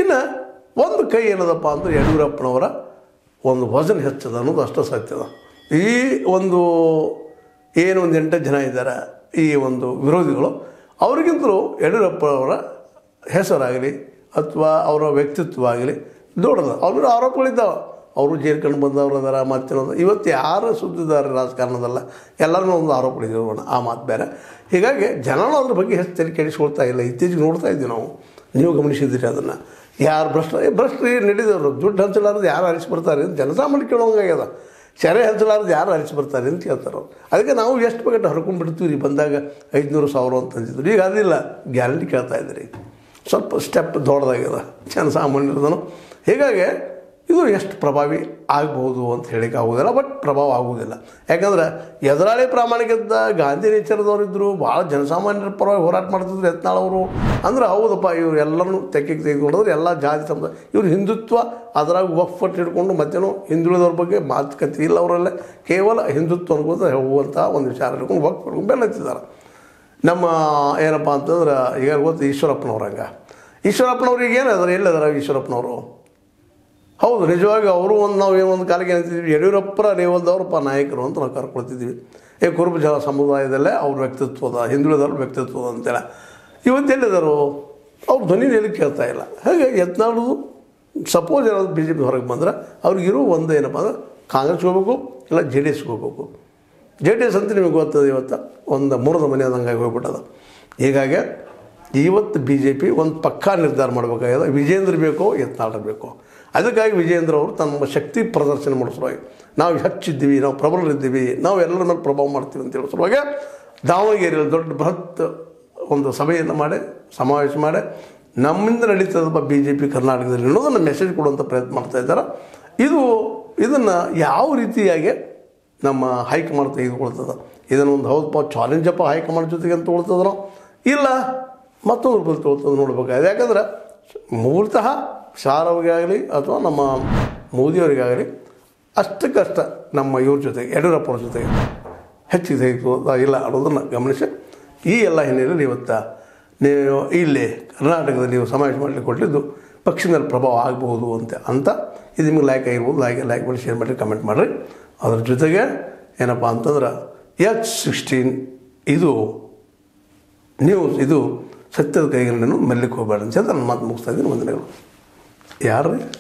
ಇನ್ನು ಒಂದು ಕೈ ಏನದಪ್ಪ ಅಂದ್ರೆ ಯಡಿಯೂರಪ್ಪನವರ ಒಂದು ವಜನ್ ಹೆಚ್ಚದ ಅನ್ನೋದು ಅಷ್ಟು ಸತ್ಯದ ಈ ಒಂದು ಏನು ಒಂದು ಎಂಟು ಜನ ಇದ್ದಾರೆ ಈ ಒಂದು ವಿರೋಧಿಗಳು ಅವ್ರಿಗಿಂತಲೂ ಯಡಿಯೂರಪ್ಪನವರ ಹೆಸರಾಗಲಿ ಅಥವಾ ಅವರ ವ್ಯಕ್ತಿತ್ವ ಆಗಲಿ ದೊಡ್ಡದ ಅವ್ರ ಆರೋಪಗಳಿದ್ದಾವೆ ಅವರು ಜೇರ್ಕೊಂಡು ಬಂದವರು ಅದಾರ ಮತ್ತೇನದ ಇವತ್ತು ಯಾರು ಸುದ್ದಿದ್ದಾರೆ ರಾಜಕಾರಣದಲ್ಲ ಎಲ್ಲರನ್ನೂ ಒಂದು ಆರೋಪಗಳಿದ್ದೀವಿ ಆ ಮಾತು ಬೇರೆ ಹೀಗಾಗಿ ಜನನೂ ಅದ್ರ ಬಗ್ಗೆ ಹೆಚ್ಚು ತಲೆ ಕೆಡಿಸ್ಕೊಳ್ತಾ ಇಲ್ಲ ಇತ್ತೀಚೆಗೆ ನೋಡ್ತಾ ಇದ್ದೀವಿ ನಾವು ನೀವು ಗಮನಿಸಿದ್ದೀರಿ ಅದನ್ನು ಯಾರು ಭ್ರಷ್ಟ ಏ ಭ್ರಷ್ಟರು ಏನು ನಡೆದವರು ದುಡ್ಡು ಹಂಚಲಾರದು ಯಾರು ಹರಿಸಿ ಬರ್ತಾರೆ ಅಂತ ಜನಸಾಮಾನ್ಯ ಕೇಳೋಂಗಾಗ್ಯದ ಸೆರೆ ಹಂಚಲಾರದು ಯಾರು ಹರಿಸಿ ಬರ್ತಾರೆ ಅಂತ ಕೇಳ್ತಾರೆ ಅವ್ರು ಅದಕ್ಕೆ ನಾವು ಎಷ್ಟು ಬೇಕಟ್ಟು ಹರ್ಕೊಂಡ್ಬಿಡ್ತೀವಿ ರೀ ಬಂದಾಗ ಐದುನೂರು ಸಾವಿರ ಅಂತ ಅಂತಿದ್ರು ಈಗ ಅದಿಲ್ಲ ಗ್ಯಾರಂಟಿ ಕೇಳ್ತಾ ಇದ್ದೀರಿ ಸ್ವಲ್ಪ ಸ್ಟೆಪ್ ದೊಡ್ಡದಾಗ್ಯದ ಜನಸಾಮಾನ್ಯರದನು ಹೀಗಾಗಿ ಇದು ಎಷ್ಟು ಪ್ರಭಾವಿ ಆಗ್ಬೋದು ಅಂತ ಹೇಳಿಕ್ಕೆ ಆಗೋದಿಲ್ಲ ಬಟ್ ಪ್ರಭಾವ ಆಗುವುದಿಲ್ಲ ಯಾಕಂದ್ರೆ ಎದುರಾಳಿ ಪ್ರಾಮಾಣಿಕದ ಗಾಂಧಿ ನೇಚರದವರಿದ್ದರು ಭಾಳ ಜನಸಾಮಾನ್ಯರ ಪರವಾಗಿ ಹೋರಾಟ ಮಾಡ್ತಿದ್ರು ಯತ್ನಾಳ್ ಅವರು ಅಂದ್ರೆ ಹೌದಪ್ಪ ಇವ್ರು ಎಲ್ಲರನ್ನೂ ತೆಕ್ಕಿಗೆ ತೆಗೆದುಕೊಂಡ್ರೆ ಎಲ್ಲ ಜಾತಿ ಸಮುದಾಯ ಇವ್ರು ಹಿಂದುತ್ವ ಅದರಾಗ ಒಪ್ಪಟ್ಟು ಹಿಡ್ಕೊಂಡು ಮತ್ತೇನೋ ಹಿಂದುಳಿದವ್ರ ಬಗ್ಗೆ ಮಾತುಕತೆ ಇಲ್ಲ ಅವರಲ್ಲೇ ಕೇವಲ ಹಿಂದುತ್ವ ಅನ್ಕೋತ ಹೋಗುವಂಥ ಒಂದು ವಿಚಾರ ಹಿಡ್ಕೊಂಡು ಒಪ್ಪು ಹಿಡ್ಕೊಂಡು ಬೆನ್ನತ್ತಿದ್ದಾರೆ ನಮ್ಮ ಏನಪ್ಪ ಅಂತಂದ್ರೆ ಈಗ ಗೊತ್ತು ಈಶ್ವರಪ್ಪನವ್ರಂಗ ಈಶ್ವರಪ್ಪನವ್ರಿಗೆ ಏನು ಅದಾರ ಎಲ್ಲಿದಾರ ಈಶ್ವರಪ್ಪನವರು ಹೌದು ನಿಜವಾಗಿ ಅವರು ಒಂದು ನಾವು ಏನು ಒಂದು ಕಾಲಕ್ಕೆ ಏನಂತಿದ್ವಿ ಯಡಿಯೂರಪ್ಪರ ರೇವಲ್ದವ್ರಪ್ಪ ನಾಯಕರು ಅಂತ ನಾವು ಕರ್ಕೊಳ್ತಿದ್ವಿ ಏ ಕುರುಬ ಜನ ಸಮುದಾಯದಲ್ಲೇ ಅವ್ರ ವ್ಯಕ್ತಿತ್ವದ ಹಿಂದುಳಿದವ್ರ ವ್ಯಕ್ತಿತ್ವದ ಅಂತೆಲ್ಲ ಇವತ್ತು ಎಲ್ಲಿದ್ದಾರು ಅವ್ರ ಧ್ವನಿ ಎಲ್ಲಿ ಕೇಳ್ತಾ ಇಲ್ಲ ಹಾಗೆ ಯತ್ನಾಳದು ಸಪೋಸ್ ಏನಾದ್ರು ಬಿ ಜೆ ಪಿ ಹೊರಗೆ ಬಂದ್ರೆ ಅವ್ರಿಗಿರೋ ಒಂದು ಏನಪ್ಪ ಅಂದ್ರೆ ಕಾಂಗ್ರೆಸ್ಗೆ ಹೋಗ್ಬೇಕು ಇಲ್ಲ ಜೆ ಡಿ ಎಸ್ಗೆ ಹೋಗ್ಬೇಕು ಜೆ ಡಿ ಎಸ್ ಅಂತ ನಿಮಗೆ ಗೊತ್ತದೆ ಇವತ್ತು ಒಂದು ಮೂರದ ಮನೆ ಆದಂಗಾಗಿ ಹೋಗ್ಬಿಟ್ಟದ ಹೀಗಾಗಿ ಇವತ್ತು ಬಿ ಜೆ ಪಿ ಒಂದು ಪಕ್ಕಾ ನಿರ್ಧಾರ ಮಾಡಬೇಕಾಗ್ಯದ ವಿಜೇಂದ್ರ ಬೇಕೋ ಯತ್ನಾಳ್ ಬೇಕೋ ಅದಕ್ಕಾಗಿ ವಿಜೇಂದ್ರ ಅವರು ತಮ್ಮ ಶಕ್ತಿ ಪ್ರದರ್ಶನ ಮಾಡೋ ಸಲುವಾಗಿ ನಾವು ಹೆಚ್ಚಿದ್ದೀವಿ ನಾವು ಪ್ರಬಲರಿದ್ದೀವಿ ನಾವು ಎಲ್ಲರ ಮೇಲೆ ಪ್ರಭಾವ ಮಾಡ್ತೀವಿ ಅಂತ ಹೇಳೋ ಸಲುವಾಗಿ ದಾವಣಗೆರೆಯಲ್ಲಿ ದೊಡ್ಡ ಬೃಹತ್ ಒಂದು ಸಭೆಯನ್ನು ಮಾಡಿ ಸಮಾವೇಶ ಮಾಡಿ ನಮ್ಮಿಂದ ನಡೀತದಪ್ಪ ಬಿ ಜೆ ಪಿ ಕರ್ನಾಟಕದಲ್ಲಿ ಅನ್ನೋದನ್ನು ಮೆಸೇಜ್ ಕೊಡುವಂಥ ಪ್ರಯತ್ನ ಮಾಡ್ತಾ ಇದ್ದಾರೆ ಇದು ಇದನ್ನು ಯಾವ ರೀತಿಯಾಗಿ ನಮ್ಮ ಹೈಕಮಾಂಡ್ ತೆಗೆದುಕೊಳ್ತದೆ ಇದನ್ನು ಒಂದು ಹೌದಪ್ಪ ಚಾಲೆಂಜಪ್ಪ ಹೈಕಮಾಂಡ್ ಜೊತೆಗೆ ಅಂತ ತೊಗೊಳ್ತದನೋ ಇಲ್ಲ ಮತ್ತೊಂದು ರೂಪದಲ್ಲಿ ತೊಗೊಳ್ತದೆ ನೋಡ್ಬೇಕಾಗಿದೆ ಯಾಕಂದ್ರೆ ಮೂಲತಃ ಶಾರವ್ರಿಗಾಗಲಿ ಅಥವಾ ನಮ್ಮ ಮೋದಿಯವರಿಗಾಗಲಿ ಅಷ್ಟಕ್ಕಷ್ಟ ನಮ್ಮ ಇವ್ರ ಜೊತೆಗೆ ಯಡಿಯೂರಪ್ಪವ್ರ ಜೊತೆಗೆ ಹೆಚ್ಚಿಗೆ ತೆಗೆದುಕೊಳ್ಳೋದಾಗಿಲ್ಲ ಅನ್ನೋದನ್ನು ಗಮನಿಸಿ ಈ ಎಲ್ಲ ಹಿನ್ನೆಲೆಯಲ್ಲಿ ಇವತ್ತು ನೀವು ಇಲ್ಲಿ ಕರ್ನಾಟಕದಲ್ಲಿ ನೀವು ಸಮಾವೇಶ ಮಾಡಲಿಕ್ಕೆ ಕೊಟ್ಟಿದ್ದು ಪಕ್ಷದ ಮೇಲೆ ಪ್ರಭಾವ ಆಗಬಹುದು ಅಂತ ಅಂತ ಇದು ನಿಮಗೆ ಲೈಕ್ ಆಗಿರ್ಬೋದು ಲೈಕ್ ಲೈಕ್ ಮಾಡಿ ಶೇರ್ ಮಾಡಿ ಕಮೆಂಟ್ ಮಾಡಿರಿ ಅದ್ರ ಜೊತೆಗೆ ಏನಪ್ಪ ಅಂತಂದ್ರೆ ಎಚ್ ಸಿಕ್ಸ್ಟೀನ್ ಇದು ನ್ಯೂಸ್ ಇದು ಸತ್ಯದ ಕೈಗಳನ್ನು ಮೆಲ್ಲಕ್ಕೆ ಹೋಗಬೇಡ ಅಂತ ನನ್ನ ಮಾತು ಮುಗಿಸ್ತಾ ಇದ್ದೀನಿ ವಂದನೆಗಳು ಯಾರು